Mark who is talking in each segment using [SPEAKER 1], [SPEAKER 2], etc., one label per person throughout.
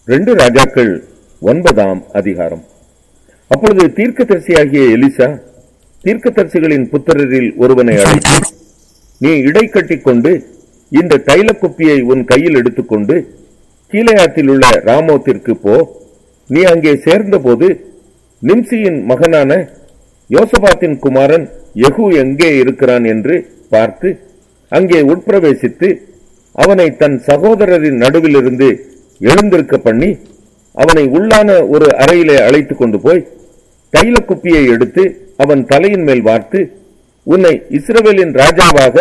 [SPEAKER 1] ரெண்டு ராஜாக்கள் ஒன்பதாம் அதிகாரம் அப்பொழுது தீர்க்கதரிசியாகிய எலிசா தீர்க்கதரிசிகளின் புத்திரரில் ஒருவனை அழைத்து நீ இடை கட்டிக் கொண்டு இந்த தைல குப்பியை உன் கையில் எடுத்துக்கொண்டு கீழையாத்தில் உள்ள ராமோத்திற்கு போ நீ அங்கே சேர்ந்தபோது நிம்சியின் மகனான யோசபாத்தின் குமாரன் யெகூ எங்கே இருக்கிறான் என்று பார்த்து அங்கே உட்பிரவேசித்து அவனை தன் சகோதரரின் நடுவிலிருந்து எழுந்திருக்க பண்ணி அவனை உள்ளான ஒரு அறையிலே அழைத்துக் கொண்டு போய் தைல குப்பியை எடுத்து அவன் தலையின் மேல் வார்த்து உன்னை இஸ்ரவேலின் ராஜாவாக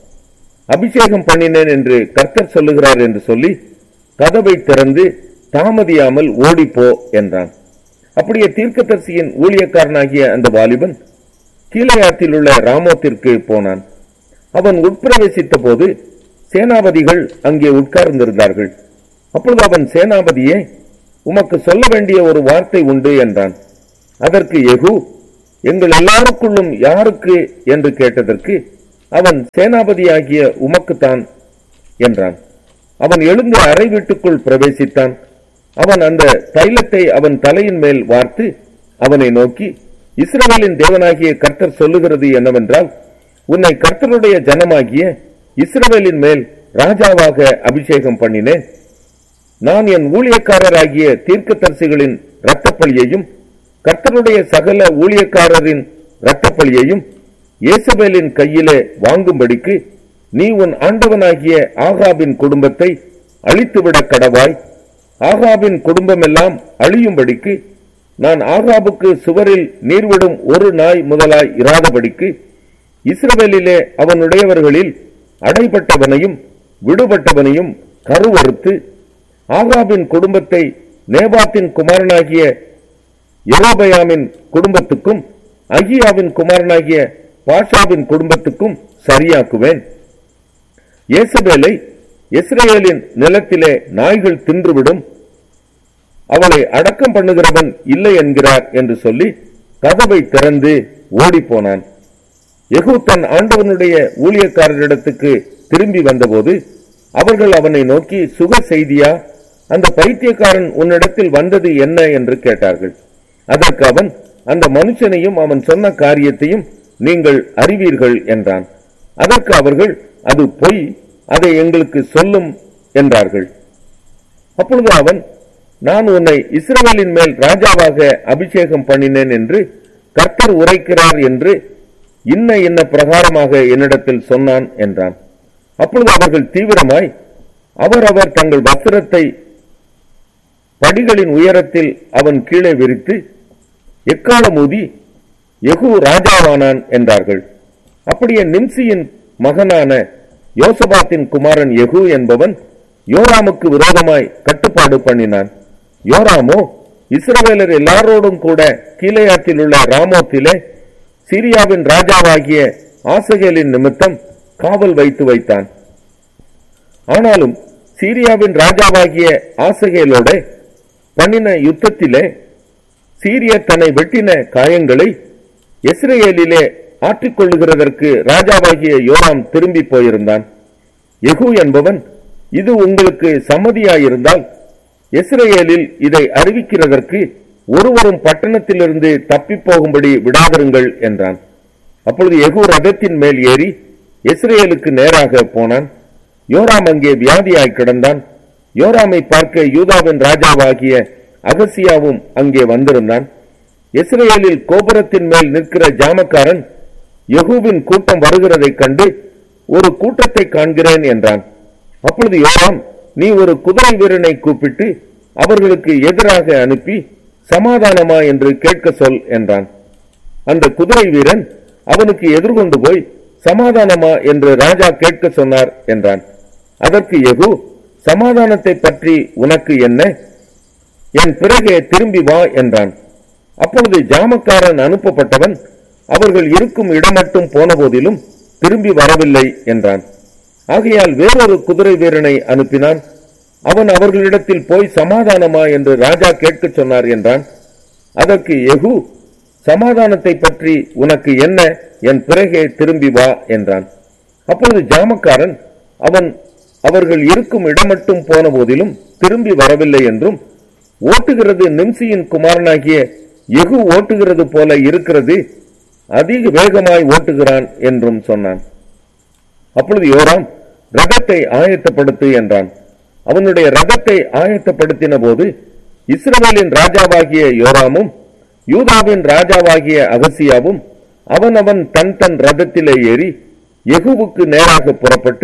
[SPEAKER 1] அபிஷேகம் பண்ணினேன் என்று கர்த்தர் சொல்லுகிறார் என்று சொல்லி கதவை திறந்து தாமதியாமல் ஓடிப்போ என்றான் அப்படியே தீர்க்கதரிசியின் ஊழியக்காரனாகிய அந்த வாலிபன் கீழையாத்தில் உள்ள ராமோத்திற்கு போனான் அவன் உட்பிரவேசித்த போது சேனாபதிகள் அங்கே உட்கார்ந்திருந்தார்கள் அப்பொழுது அவன் சேனாபதியே உமக்கு சொல்ல வேண்டிய ஒரு வார்த்தை உண்டு என்றான் அதற்கு எகு எங்கள் எல்லாருக்குள்ளும் யாருக்கு என்று கேட்டதற்கு அவன் சேனாபதியாகிய உமக்குத்தான் என்றான் அவன் எழுந்து அறை வீட்டுக்குள் பிரவேசித்தான் அவன் அந்த தைலத்தை அவன் தலையின் மேல் வார்த்து அவனை நோக்கி இஸ்ரவேலின் தேவனாகிய கர்த்தர் சொல்லுகிறது என்னவென்றால் உன்னை கர்த்தருடைய ஜனமாகிய இஸ்ரவேலின் மேல் ராஜாவாக அபிஷேகம் பண்ணினேன் நான் என் ஊழியக்காரராகிய தீர்க்கதரிசிகளின் இரத்தப்பழியையும் கர்த்தருடைய சகல ஊழியக்காரரின் இரத்தப்பழியையும் இயேசபேலின் கையிலே வாங்கும்படிக்கு நீ உன் ஆண்டவனாகிய ஆகாபின் குடும்பத்தை அழித்துவிட கடவாய் ஆகாபின் குடும்பமெல்லாம் அழியும்படிக்கு நான் ஆகாபுக்கு சுவரில் நீர்விடும் ஒரு நாய் முதலாய் இராதபடிக்கு இஸ்ரவேலிலே அவனுடையவர்களில் அடைபட்டவனையும் விடுபட்டவனையும் கருவறுத்து ஆகாபின் குடும்பத்தை நேபாத்தின் குமாரனாகிய எரோபயாமின் குடும்பத்துக்கும் அகியாவின் குமாரனாகிய பாஷாவின் குடும்பத்துக்கும் சரியாக்குவேன் இயேசபேலை இஸ்ரேலின் நிலத்திலே நாய்கள் தின்றுவிடும் அவளை அடக்கம் பண்ணுகிறவன் இல்லை என்கிறார் என்று சொல்லி கதவை திறந்து ஓடிப்போனான் எகு தன் ஆண்டவனுடைய ஊழியக்காரரிடத்துக்கு திரும்பி வந்தபோது அவர்கள் அவனை நோக்கி சுக செய்தியா அந்த பைத்தியக்காரன் உன்னிடத்தில் வந்தது என்ன என்று கேட்டார்கள் அதற்கு அவன் அந்த மனுஷனையும் அவன் சொன்ன காரியத்தையும் நீங்கள் அறிவீர்கள் என்றான் அதற்கு அவர்கள் அது பொய் அதை எங்களுக்கு சொல்லும் என்றார்கள் அப்பொழுது அவன் நான் உன்னை இஸ்ரவேலின் மேல் ராஜாவாக அபிஷேகம் பண்ணினேன் என்று கர்த்தர் உரைக்கிறார் என்று இன்ன இன்ன பிரகாரமாக என்னிடத்தில் சொன்னான் என்றான் அப்பொழுது அவர்கள் தீவிரமாய் அவரவர் தங்கள் வஸ்திரத்தை படிகளின் உயரத்தில் அவன் கீழே விரித்து எக்காலம் ஊதி எகு ராஜாவானான் என்றார்கள் அப்படியே நிம்சியின் மகனான யோசபாத்தின் குமாரன் எகு என்பவன் யோராமுக்கு விரோதமாய் கட்டுப்பாடு பண்ணினான் யோராமோ இஸ்ரவேலர் எல்லாரோடும் கூட கீழையாத்தில் உள்ள ராமோத்திலே சிரியாவின் ராஜாவாகிய ஆசகேலின் நிமித்தம் காவல் வைத்து வைத்தான் ஆனாலும் சீரியாவின் ராஜாவாகிய ஆசகேலோட பண்ணின யுத்தத்திலே சீரிய தன்னை வெட்டின காயங்களை இஸ்ரேலிலே ஆற்றிக்கொள்ளுகிறதற்கு ராஜாவாகிய யோராம் திரும்பி போயிருந்தான் எகு என்பவன் இது உங்களுக்கு சம்மதியாயிருந்தால் இஸ்ரேலில் இதை அறிவிக்கிறதற்கு ஒருவரும் பட்டணத்திலிருந்து தப்பி போகும்படி விடாதிருங்கள் என்றான் அப்பொழுது எகு ரதத்தின் மேல் ஏறி இஸ்ரேலுக்கு நேராக போனான் யோராம் அங்கே வியாதியாய் கிடந்தான் யோராமை பார்க்க யூதாவின் ராஜாவாகிய அகசியாவும் அங்கே வந்திருந்தான் இஸ்ரேலில் கோபுரத்தின் மேல் நிற்கிற ஜாமக்காரன் யெகூவின் கூட்டம் வருகிறதைக் கண்டு ஒரு கூட்டத்தை காண்கிறேன் என்றான் அப்பொழுது யோராம் நீ ஒரு குதிரை வீரனை கூப்பிட்டு அவர்களுக்கு எதிராக அனுப்பி சமாதானமா என்று கேட்க சொல் என்றான் அந்த குதிரை வீரன் அவனுக்கு எதிர்கொண்டு போய் சமாதானமா என்று ராஜா கேட்க சொன்னார் என்றான் அதற்கு யெகூ சமாதானத்தை பற்றி உனக்கு என்ன என் பிறகே திரும்பி வா என்றான் அப்பொழுது ஜாமக்காரன் அனுப்பப்பட்டவன் அவர்கள் இருக்கும் இடமட்டும் போன போதிலும் திரும்பி வரவில்லை என்றான் ஆகையால் வேறொரு குதிரை வீரனை அனுப்பினான் அவன் அவர்களிடத்தில் போய் சமாதானமா என்று ராஜா கேட்கச் சொன்னார் என்றான் அதற்கு எகு சமாதானத்தை பற்றி உனக்கு என்ன என் பிறகே திரும்பி வா என்றான் அப்பொழுது ஜாமக்காரன் அவன் அவர்கள் இருக்கும் இடமட்டும் போன போதிலும் திரும்பி வரவில்லை என்றும் ஓட்டுகிறது நிம்சியின் குமாரனாகிய எகு ஓட்டுகிறது போல இருக்கிறது அதிக வேகமாய் ஓட்டுகிறான் என்றும் சொன்னான் அப்பொழுது யோராம் ரதத்தை ஆயத்தப்படுத்து என்றான் அவனுடைய ரதத்தை ஆயத்தப்படுத்தின போது இஸ்ரவேலின் ராஜாவாகிய யோராமும் யூதாவின் ராஜாவாகிய அகசியாவும் அவனவன் தன் தன் ரதத்திலே ஏறி எகுவுக்கு நேராக புறப்பட்டு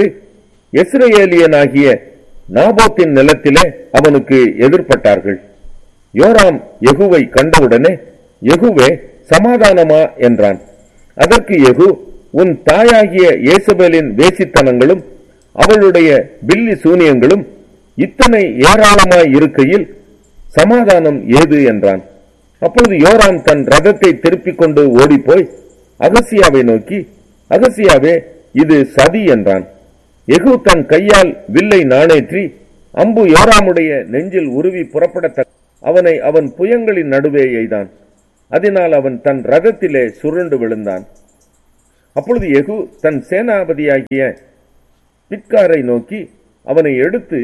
[SPEAKER 1] எஸ்ரேலியனாகிய நாபோத்தின் நிலத்திலே அவனுக்கு எதிர்ப்பட்டார்கள் யோராம் எகுவை கண்டவுடனே எகுவே சமாதானமா என்றான் அதற்கு எகு உன் தாயாகிய இயேசபேலின் வேசித்தனங்களும் அவளுடைய பில்லி சூனியங்களும் இத்தனை ஏராளமாய் இருக்கையில் சமாதானம் ஏது என்றான் அப்பொழுது யோராம் தன் ரதத்தை திருப்பிக் கொண்டு ஓடிப்போய் அகசியாவை நோக்கி அகசியாவே இது சதி என்றான் எகு தன் கையால் வில்லை நாணேற்றி அம்பு யோராமுடைய நெஞ்சில் உருவி புறப்படத்த அவனை அவன் புயங்களின் நடுவே எய்தான் அதனால் அவன் தன் ரதத்திலே சுருண்டு விழுந்தான் அப்பொழுது எகு தன் சேனாபதியாகிய பிட்காரை நோக்கி அவனை எடுத்து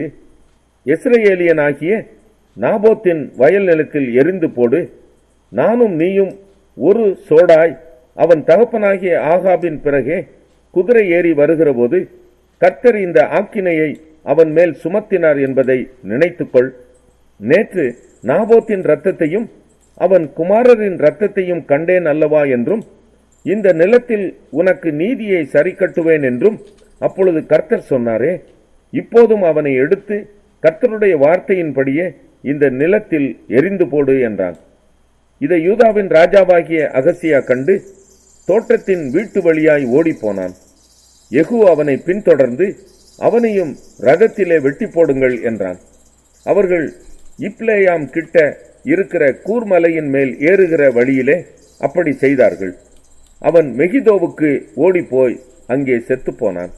[SPEAKER 1] எஸ்ரேலியனாகிய நாபோத்தின் வயல் நிலத்தில் எரிந்து போடு நானும் நீயும் ஒரு சோடாய் அவன் தகப்பனாகிய ஆகாபின் பிறகே குதிரை ஏறி வருகிறபோது கர்த்தர் இந்த ஆக்கினையை அவன் மேல் சுமத்தினார் என்பதை நினைத்துக்கொள் நேற்று நாபோத்தின் ரத்தத்தையும் அவன் குமாரரின் ரத்தத்தையும் கண்டேன் அல்லவா என்றும் இந்த நிலத்தில் உனக்கு நீதியை சரி கட்டுவேன் என்றும் அப்பொழுது கர்த்தர் சொன்னாரே இப்போதும் அவனை எடுத்து கர்த்தருடைய வார்த்தையின்படியே இந்த நிலத்தில் எரிந்து போடு என்றான் இதை யூதாவின் ராஜாவாகிய அகசியா கண்டு தோட்டத்தின் வீட்டு வழியாய் ஓடிப்போனான் எகு அவனை பின்தொடர்ந்து அவனையும் ரதத்திலே வெட்டி போடுங்கள் என்றான் அவர்கள் இப்லேயாம் கிட்ட இருக்கிற கூர்மலையின் மேல் ஏறுகிற வழியிலே அப்படி செய்தார்கள் அவன் மெகிதோவுக்கு ஓடிப்போய் அங்கே செத்துப் போனான்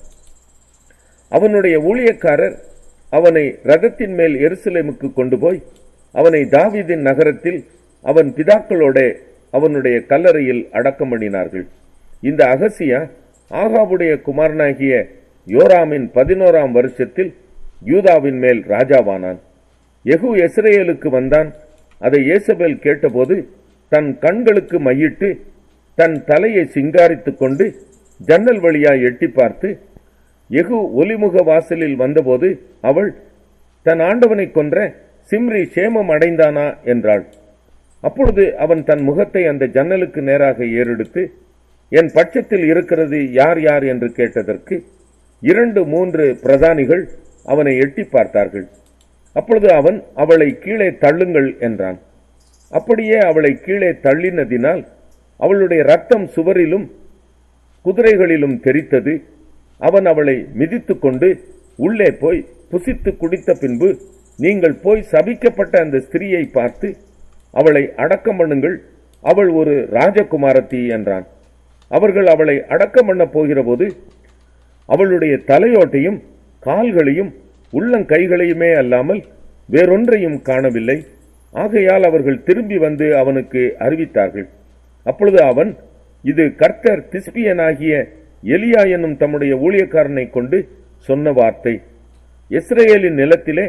[SPEAKER 1] அவனுடைய ஊழியக்காரர் அவனை ரதத்தின் மேல் எருசலேமுக்கு கொண்டு போய் அவனை தாவீதின் நகரத்தில் அவன் பிதாக்களோட அவனுடைய கல்லறையில் அடக்கம் பண்ணினார்கள் இந்த அகசியா ஆகாவுடைய குமாரனாகிய யோராமின் பதினோராம் வருஷத்தில் யூதாவின் மேல் ராஜாவானான் எகு எஸ்ரேலுக்கு வந்தான் அதை ஏசபேல் கேட்டபோது தன் கண்களுக்கு மையிட்டு தன் தலையை சிங்காரித்துக் கொண்டு ஜன்னல் வழியாய் எட்டி பார்த்து எகு ஒலிமுக வாசலில் வந்தபோது அவள் தன் ஆண்டவனை கொன்ற சிம்ரி சேமம் அடைந்தானா என்றாள் அப்பொழுது அவன் தன் முகத்தை அந்த ஜன்னலுக்கு நேராக ஏறெடுத்து என் பட்சத்தில் இருக்கிறது யார் யார் என்று கேட்டதற்கு இரண்டு மூன்று பிரதானிகள் அவனை எட்டி பார்த்தார்கள் அப்பொழுது அவன் அவளை கீழே தள்ளுங்கள் என்றான் அப்படியே அவளை கீழே தள்ளினதினால் அவளுடைய ரத்தம் சுவரிலும் குதிரைகளிலும் தெரித்தது அவன் அவளை மிதித்துக் கொண்டு உள்ளே போய் புசித்து குடித்த பின்பு நீங்கள் போய் சபிக்கப்பட்ட அந்த ஸ்திரீயை பார்த்து அவளை அடக்கம் பண்ணுங்கள் அவள் ஒரு ராஜகுமாரத்தி என்றான் அவர்கள் அவளை அடக்கம் பண்ண போகிறபோது அவளுடைய தலையோட்டையும் கால்களையும் உள்ளங்கைகளையுமே அல்லாமல் வேறொன்றையும் காணவில்லை ஆகையால் அவர்கள் திரும்பி வந்து அவனுக்கு அறிவித்தார்கள் அப்பொழுது அவன் இது கர்த்தர் திஸ்பியனாகிய எலியா என்னும் தம்முடைய ஊழியக்காரனை கொண்டு சொன்ன வார்த்தை இஸ்ரேலின் நிலத்திலே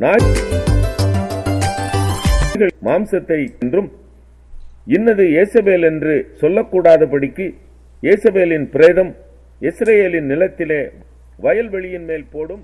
[SPEAKER 1] நாய்கள் மாம்சத்தை என்றும் இன்னது ஏசபேல் என்று சொல்லக்கூடாதபடிக்கு ஏசபேலின் பிரேதம் இஸ்ரேலின் நிலத்திலே வயல்வெளியின் மேல் போடும்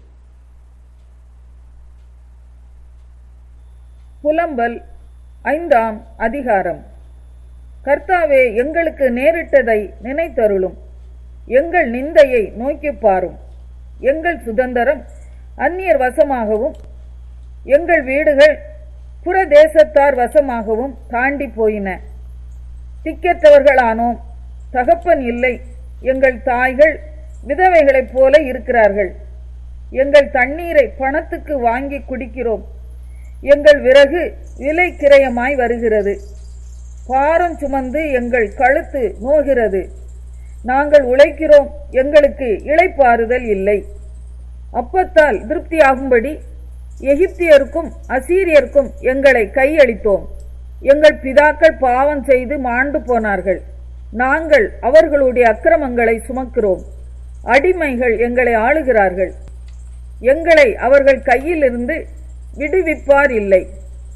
[SPEAKER 2] புலம்பல் ஐந்தாம் அதிகாரம் கர்த்தாவே எங்களுக்கு நேரிட்டதை நினைத்தருளும் எங்கள் நிந்தையை நோக்கிப் பாரும் எங்கள் சுதந்திரம் அந்நியர் வசமாகவும் எங்கள் வீடுகள் புறதேசத்தார் வசமாகவும் தாண்டி போயின திக்கற்றவர்களானோம் தகப்பன் இல்லை எங்கள் தாய்கள் விதவைகளைப் போல இருக்கிறார்கள் எங்கள் தண்ணீரை பணத்துக்கு வாங்கி குடிக்கிறோம் எங்கள் விறகு விலை கிரயமாய் வருகிறது பாரம் சுமந்து எங்கள் கழுத்து நோகிறது நாங்கள் உழைக்கிறோம் எங்களுக்கு இளைப்பாறுதல் இல்லை அப்பத்தால் திருப்தியாகும்படி எகிப்தியருக்கும் அசீரியருக்கும் எங்களை கையளித்தோம் எங்கள் பிதாக்கள் பாவம் செய்து மாண்டு போனார்கள் நாங்கள் அவர்களுடைய அக்கிரமங்களை சுமக்கிறோம் அடிமைகள் எங்களை ஆளுகிறார்கள் எங்களை அவர்கள் கையிலிருந்து விடுவிப்பார் இல்லை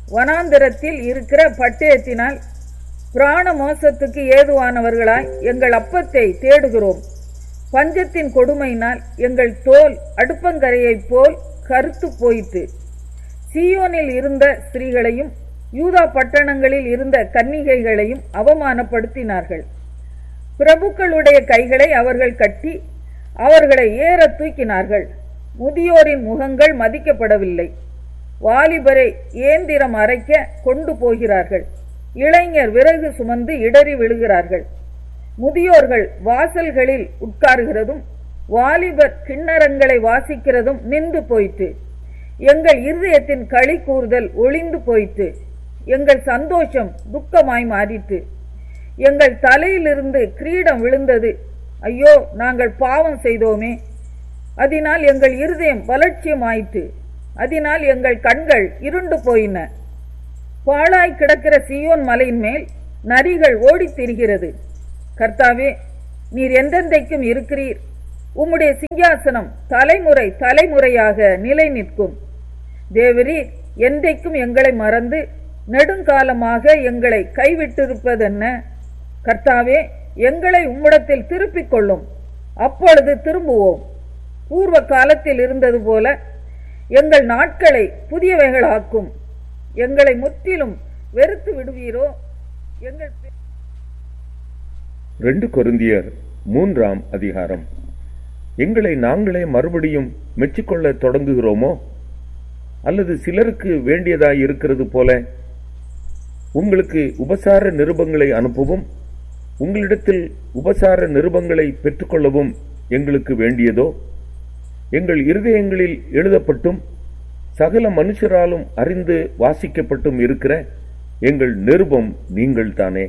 [SPEAKER 2] வனாந்திரத்தில் இருக்கிற பட்டயத்தினால் பிராண மோசத்துக்கு ஏதுவானவர்களாய் எங்கள் அப்பத்தை தேடுகிறோம் பஞ்சத்தின் கொடுமையினால் எங்கள் தோல் அடுப்பங்கரையைப் போல் கருத்து போயிற்று சீயோனில் இருந்த ஸ்திரீகளையும் யூதா பட்டணங்களில் இருந்த கன்னிகைகளையும் அவமானப்படுத்தினார்கள் பிரபுக்களுடைய கைகளை அவர்கள் கட்டி அவர்களை ஏற தூக்கினார்கள் முதியோரின் முகங்கள் மதிக்கப்படவில்லை வாலிபரை ஏந்திரம் அரைக்க கொண்டு போகிறார்கள் இளைஞர் விறகு சுமந்து இடறி விழுகிறார்கள் முதியோர்கள் வாசல்களில் உட்காருகிறதும் வாலிபர் கிண்ணறங்களை வாசிக்கிறதும் நின்று போயிற்று எங்கள் இருதயத்தின் களி கூறுதல் ஒளிந்து போயிற்று எங்கள் சந்தோஷம் துக்கமாய் மாறிற்று எங்கள் தலையிலிருந்து கிரீடம் விழுந்தது ஐயோ நாங்கள் பாவம் செய்தோமே அதனால் எங்கள் இருதயம் வளர்ச்சியமாயிற்று அதனால் எங்கள் கண்கள் இருண்டு போயின பாழாய் கிடக்கிற சியோன் மலையின் மேல் நரிகள் ஓடித் திரிகிறது கர்த்தாவே நீர் எந்தெந்தைக்கும் இருக்கிறீர் உம்முடைய சிங்காசனம் தலைமுறை தலைமுறையாக நிலை நிற்கும் தேவரீர் என்றைக்கும் எங்களை மறந்து நெடுங்காலமாக எங்களை கைவிட்டிருப்பதென்ன கர்த்தாவே எங்களை உம்மிடத்தில் திருப்பிக் கொள்ளும் அப்பொழுது திரும்புவோம் பூர்வ காலத்தில் இருந்தது போல எங்கள் நாட்களை புதியவைகளாக்கும் எங்களை முற்றிலும் வெறுத்து விடுவீரோ எங்கள் பெ-
[SPEAKER 1] ரெண்டு கொருந்தியர் மூன்றாம் அதிகாரம் எங்களை நாங்களே மறுபடியும் மெச்சிக்கொள்ள தொடங்குகிறோமோ அல்லது சிலருக்கு வேண்டியதாய் இருக்கிறது போல உங்களுக்கு உபசார நிருபங்களை அனுப்பவும் உங்களிடத்தில் உபசார நிருபங்களை பெற்றுக்கொள்ளவும் எங்களுக்கு வேண்டியதோ எங்கள் இருதயங்களில் எழுதப்பட்டும் சகல மனுஷராலும் அறிந்து வாசிக்கப்பட்டும் இருக்கிற எங்கள் நிருபம் நீங்கள் தானே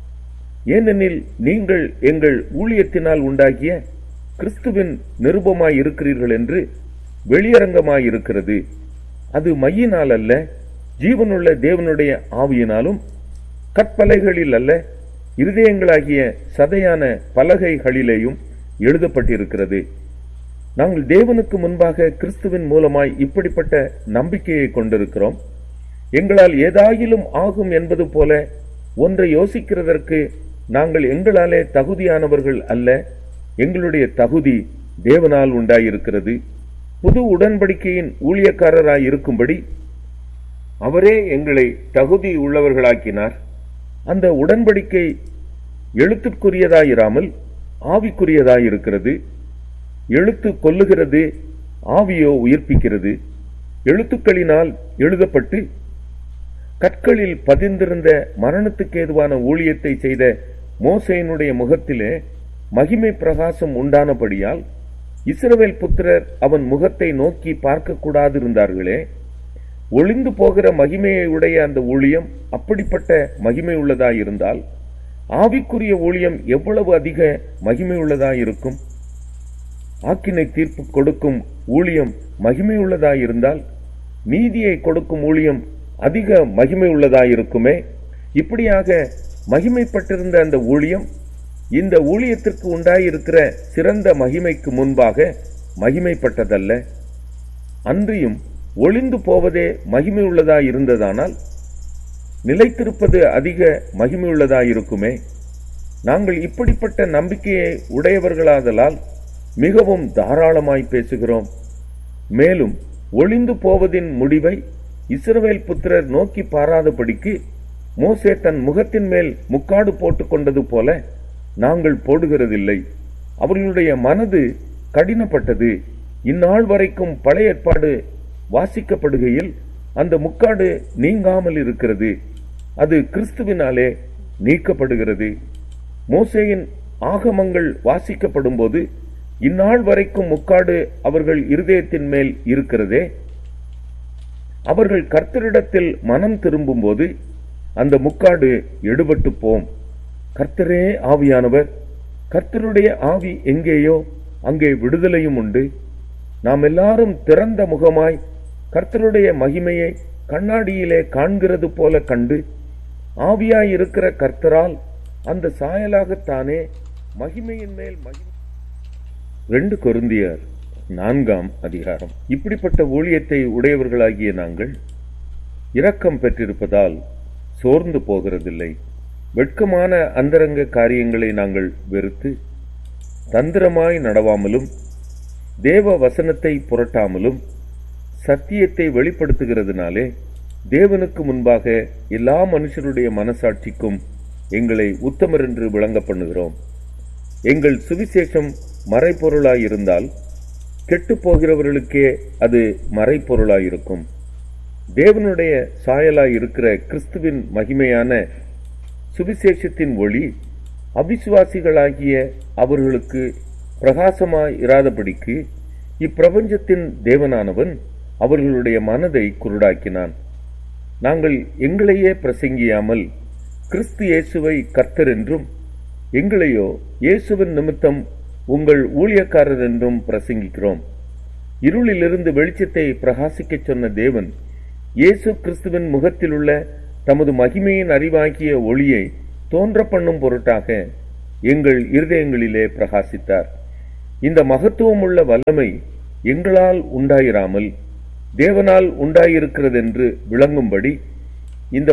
[SPEAKER 1] ஏனெனில் நீங்கள் எங்கள் ஊழியத்தினால் உண்டாகிய கிறிஸ்துவின் நிருபமாய் இருக்கிறீர்கள் என்று வெளியரங்கமாயிருக்கிறது அது மையினால் அல்ல ஜீவனுள்ள தேவனுடைய ஆவியினாலும் கற்பலைகளில் அல்ல இருதயங்களாகிய சதையான பலகைகளிலேயும் எழுதப்பட்டிருக்கிறது நாங்கள் தேவனுக்கு முன்பாக கிறிஸ்துவின் மூலமாய் இப்படிப்பட்ட நம்பிக்கையை கொண்டிருக்கிறோம் எங்களால் ஏதாயிலும் ஆகும் என்பது போல ஒன்றை யோசிக்கிறதற்கு நாங்கள் எங்களாலே தகுதியானவர்கள் அல்ல எங்களுடைய தகுதி தேவனால் உண்டாயிருக்கிறது புது உடன்படிக்கையின் ஊழியக்காரராய் இருக்கும்படி அவரே எங்களை தகுதி உள்ளவர்களாக்கினார் அந்த உடன்படிக்கை எழுத்துக்குரியதாயிராமல் ஆவிக்குரியதாயிருக்கிறது எழுத்து கொல்லுகிறது ஆவியோ உயிர்ப்பிக்கிறது எழுத்துக்களினால் எழுதப்பட்டு கற்களில் பதிந்திருந்த மரணத்துக்கு ஏதுவான ஊழியத்தை செய்த மோசையினுடைய முகத்திலே மகிமை பிரகாசம் உண்டானபடியால் இஸ்ரவேல் புத்திரர் அவன் முகத்தை நோக்கி பார்க்கக்கூடாதிருந்தார்களே ஒளிந்து போகிற மகிமையை உடைய அந்த ஊழியம் அப்படிப்பட்ட மகிமை உள்ளதாயிருந்தால் ஆவிக்குரிய ஊழியம் எவ்வளவு அதிக மகிமை உள்ளதாயிருக்கும் ஆக்கினை தீர்ப்பு கொடுக்கும் ஊழியம் மகிமை உள்ளதாயிருந்தால் நீதியை கொடுக்கும் ஊழியம் அதிக மகிமை உள்ளதாயிருக்குமே இப்படியாக மகிமைப்பட்டிருந்த அந்த ஊழியம் இந்த ஊழியத்திற்கு உண்டாயிருக்கிற சிறந்த மகிமைக்கு முன்பாக மகிமைப்பட்டதல்ல அன்றியும் ஒளிந்து போவதே மகிமை உள்ளதாயிருந்ததானால் நிலைத்திருப்பது அதிக மகிமை உள்ளதாயிருக்குமே நாங்கள் இப்படிப்பட்ட நம்பிக்கையை உடையவர்களாதலால் மிகவும் தாராளமாய் பேசுகிறோம் மேலும் ஒளிந்து போவதின் முடிவை இஸ்ரவேல் புத்திரர் நோக்கி பாராதபடிக்கு மோசே தன் முகத்தின் மேல் முக்காடு போட்டுக் கொண்டது போல நாங்கள் போடுகிறதில்லை அவர்களுடைய மனது கடினப்பட்டது இந்நாள் வரைக்கும் பழைய ஏற்பாடு வாசிக்கப்படுகையில் அந்த முக்காடு நீங்காமல் இருக்கிறது அது கிறிஸ்துவினாலே நீக்கப்படுகிறது மோசேயின் ஆகமங்கள் வாசிக்கப்படும்போது இந்நாள் வரைக்கும் முக்காடு அவர்கள் இருதயத்தின் மேல் இருக்கிறதே அவர்கள் கர்த்தரிடத்தில் மனம் திரும்பும்போது அந்த முக்காடு எடுபட்டு போம் கர்த்தரே ஆவியானவர் கர்த்தருடைய ஆவி எங்கேயோ அங்கே விடுதலையும் உண்டு நாம் எல்லாரும் திறந்த முகமாய் கர்த்தருடைய மகிமையை கண்ணாடியிலே காண்கிறது போல கண்டு ஆவியாய் இருக்கிற கர்த்தரால் அந்த சாயலாகத்தானே மகிமையின் மேல் மகிமை ரெண்டு கொருந்தியர் நான்காம் அதிகாரம் இப்படிப்பட்ட ஊழியத்தை உடையவர்களாகிய நாங்கள் இரக்கம் பெற்றிருப்பதால் சோர்ந்து போகிறதில்லை வெட்கமான அந்தரங்க காரியங்களை நாங்கள் வெறுத்து தந்திரமாய் நடவாமலும் தேவ வசனத்தை புரட்டாமலும் சத்தியத்தை வெளிப்படுத்துகிறதுனாலே தேவனுக்கு முன்பாக எல்லா மனுஷருடைய மனசாட்சிக்கும் எங்களை உத்தமர் என்று விளங்க பண்ணுகிறோம் எங்கள் சுவிசேஷம் மறைப்பொருளாயிருந்தால் கெட்டுப் போகிறவர்களுக்கே அது மறைப்பொருளாயிருக்கும் தேவனுடைய சாயலாய் இருக்கிற கிறிஸ்துவின் மகிமையான சுவிசேஷத்தின் ஒளி அவிசுவாசிகளாகிய அவர்களுக்கு பிரகாசமாய் இராதபடிக்கு இப்பிரபஞ்சத்தின் தேவனானவன் அவர்களுடைய மனதை குருடாக்கினான் நாங்கள் எங்களையே பிரசங்கியாமல் கிறிஸ்து இயேசுவை கர்த்தர் என்றும் எங்களையோ இயேசுவின் நிமித்தம் உங்கள் ஊழியக்காரர் என்றும் பிரசங்கிக்கிறோம் இருளிலிருந்து வெளிச்சத்தை பிரகாசிக்கச் சொன்ன தேவன் இயேசு கிறிஸ்துவின் முகத்திலுள்ள தமது மகிமையின் அறிவாகிய ஒளியை தோன்ற பண்ணும் பொருட்டாக எங்கள் இருதயங்களிலே பிரகாசித்தார் இந்த மகத்துவமுள்ள வல்லமை எங்களால் உண்டாயிராமல் தேவனால் உண்டாயிருக்கிறதென்று விளங்கும்படி இந்த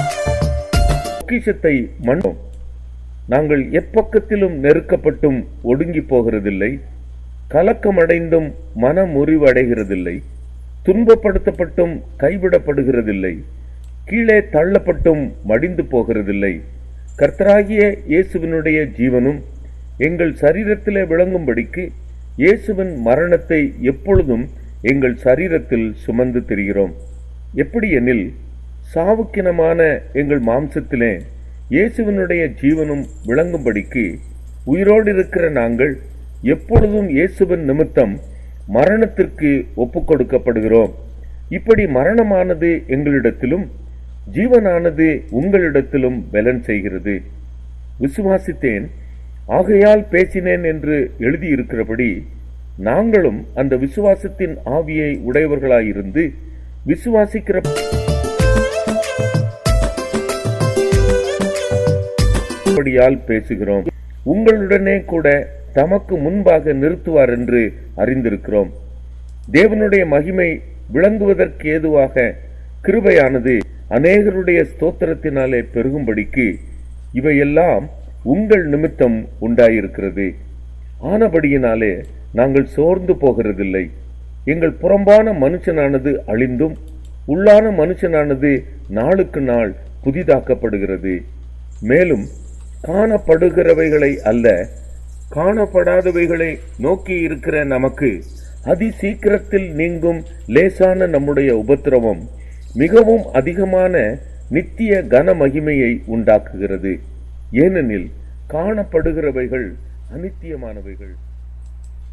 [SPEAKER 1] பொக்கிஷத்தை மன்னோம் நாங்கள் எப்பக்கத்திலும் நெருக்கப்பட்டும் ஒடுங்கி போகிறதில்லை கலக்கமடைந்தும் மன முறிவடைகிறதில்லை துன்பப்படுத்தப்பட்டும் கைவிடப்படுகிறதில்லை கீழே தள்ளப்பட்டும் மடிந்து போகிறதில்லை கர்த்தராகிய இயேசுவினுடைய ஜீவனும் எங்கள் சரீரத்திலே விளங்கும்படிக்கு இயேசுவின் மரணத்தை எப்பொழுதும் எங்கள் சரீரத்தில் சுமந்து திரிகிறோம் எப்படி எனில் சாவுக்கினமான எங்கள் மாம்சத்திலே இயேசுவினுடைய ஜீவனும் விளங்கும்படிக்கு உயிரோடு இருக்கிற நாங்கள் எப்பொழுதும் இயேசுவின் நிமித்தம் மரணத்திற்கு ஒப்புக் கொடுக்கப்படுகிறோம் இப்படி மரணமானது எங்களிடத்திலும் ஜீவனானது உங்களிடத்திலும் பலன் செய்கிறது விசுவாசித்தேன் ஆகையால் பேசினேன் என்று எழுதியிருக்கிறபடி நாங்களும் அந்த விசுவாசத்தின் ஆவியை உடையவர்களாயிருந்து விசுவாசிக்கிற படியால் பேசுகிறோம் உங்களுடனே கூட தமக்கு முன்பாக நிறுத்துவார் என்று அறிந்திருக்கிறோம் தேவனுடைய மகிமை விளங்குவதற்கு ஏதுவாக கிருபையானது அநேகருடைய ஸ்தோத்திரத்தினாலே பெருகும்படிக்கு இவையெல்லாம் உங்கள் நிமித்தம் உண்டாயிருக்கிறது ஆனபடியினாலே நாங்கள் சோர்ந்து போகிறதில்லை எங்கள் புறம்பான மனுஷனானது அழிந்தும் உள்ளான மனுஷனானது நாளுக்கு நாள் புதிதாக்கப்படுகிறது மேலும் காணப்படுகிறவைகளை அல்ல காணப்படாதவைகளை நோக்கி இருக்கிற நமக்கு அதி சீக்கிரத்தில் நீங்கும் லேசான நம்முடைய உபத்திரவம் மிகவும் அதிகமான நித்திய கன மகிமையை உண்டாக்குகிறது ஏனெனில் காணப்படுகிறவைகள் அனித்தியமானவைகள்